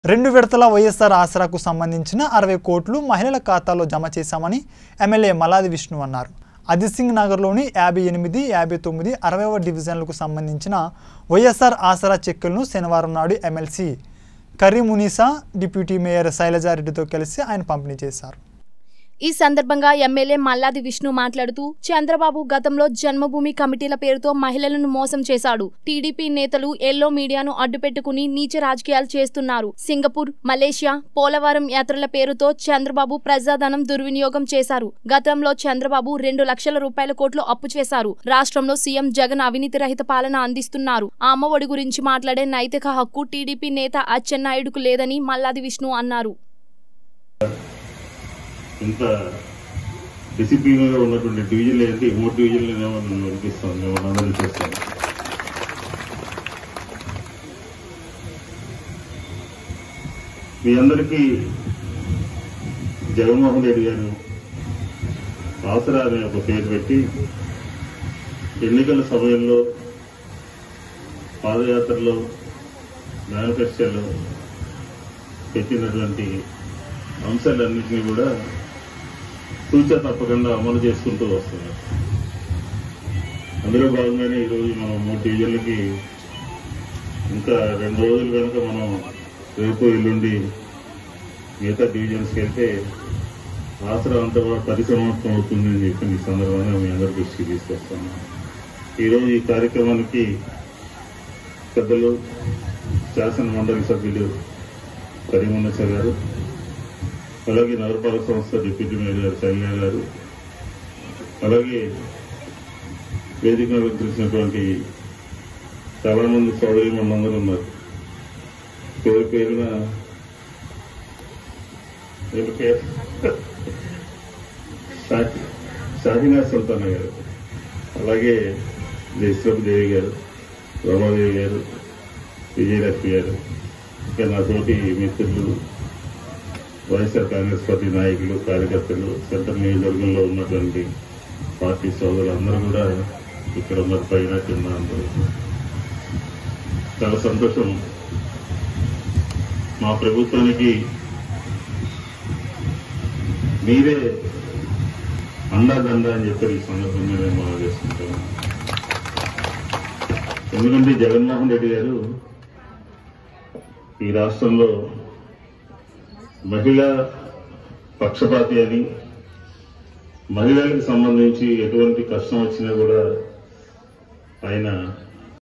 రెండు విడతల వైఎస్ఆర్ ఆసరాకు సంబంధించిన అరవై కోట్లు మహిళల ఖాతాలో జమ చేశామని ఎమ్మెల్యే మలాది విష్ణు అన్నారు అదిసింగ్ నగర్లోని యాభై ఎనిమిది యాభై తొమ్మిది అరవైవ డివిజన్లకు సంబంధించిన వైఎస్ఆర్ ఆసరా చెక్కులను శనివారం నాడు ఎమ్మెల్సీ కరీమునీసా డిప్యూటీ మేయర్ శైలజారెడ్డితో కలిసి ఆయన పంపిణీ చేశారు ఈ సందర్భంగా ఎమ్మెల్యే మల్లాది విష్ణు మాట్లాడుతూ చంద్రబాబు గతంలో జన్మభూమి కమిటీల పేరుతో మహిళలను మోసం చేశాడు టీడీపీ నేతలు ఎల్లో మీడియాను అడ్డుపెట్టుకుని నీచ రాజకీయాలు చేస్తున్నారు సింగపూర్ మలేషియా పోలవరం యాత్రల పేరుతో చంద్రబాబు ప్రజాధనం దుర్వినియోగం చేశారు గతంలో చంద్రబాబు రెండు లక్షల రూపాయల కోట్లు అప్పు చేశారు రాష్ట్రంలో సీఎం జగన్ అవినీతి రహిత పాలన అందిస్తున్నారు ఆ అమ్మఒడి గురించి మాట్లాడే నైతిక హక్కు టీడీపీ నేత అచ్చెన్నాయుడుకు లేదని మల్లాది విష్ణు అన్నారు ఇంత డిసిప్లిన్గా ఉన్నటువంటి డివిజన్లు ఏంటి మూడు డివిజన్లు ఏమో నన్ను వినిపిస్తాను మేము అందరూ చేస్తాను మీ అందరికీ జగన్మోహన్ రెడ్డి గారు ఆసరా అనే ఒక పేరు పెట్టి ఎన్నికల సమయంలో పాదయాత్రలో మేనిఫెస్టోలో పెట్టినటువంటి అంశాలన్నింటినీ కూడా సూచన తప్పకుండా అమలు చేసుకుంటూ వస్తున్నారు అందులో భాగంగానే ఈరోజు మనం మూడు డివిజన్లకి ఇంకా రెండు రోజులు కనుక మనం రేపు ఎల్లుండి మిగతా డివిజన్స్కి వెళ్తే ఆసరా అంతా కూడా పరిసమాప్తం అవుతుందని చెప్పి ఈ సందర్భంగా మీ అందరి దృష్టికి తీసుకొస్తాను ఈరోజు ఈ కార్యక్రమానికి పెద్దలు శాసన మండలి సభ్యులు కరీమున్నస గారు అలాగే నగరపాలక సంస్థ డిప్యూటీ మేయర్ గారు శైలజ గారు అలాగే వేదిక మీద తెలిసినటువంటి చాలా మంది సోదరి మనందరూ ఉన్నారు పేరు పేరున ఏం పేరు షా- షాహినా సుల్తానా గారు అలాగే జయశ్రమ్ దేవి గారు రమాదేవి గారు విజయలక్ష్మి గారు ఇంకా నా తోటి మిత్రులు వైఎస్ఆర్ కాంగ్రెస్ పార్టీ నాయకులు కార్యకర్తలు సెంట్రల్ నియోజకవర్గంలో ఉన్నటువంటి పార్టీ సోదరులు అందరూ కూడా ఇక్కడ ఉన్నారు పైన కింద అందరూ చాలా సంతోషం మా ప్రభుత్వానికి మీరే అండాదండ అని చెప్పి ఈ సందర్భంగా నేను మనం చేసుకుంటాను ఎందుకంటే జగన్మోహన్ రెడ్డి గారు ఈ రాష్ట్రంలో మహిళా పక్షపాతి అని మహిళలకు సంబంధించి ఎటువంటి కష్టం వచ్చినా కూడా ఆయన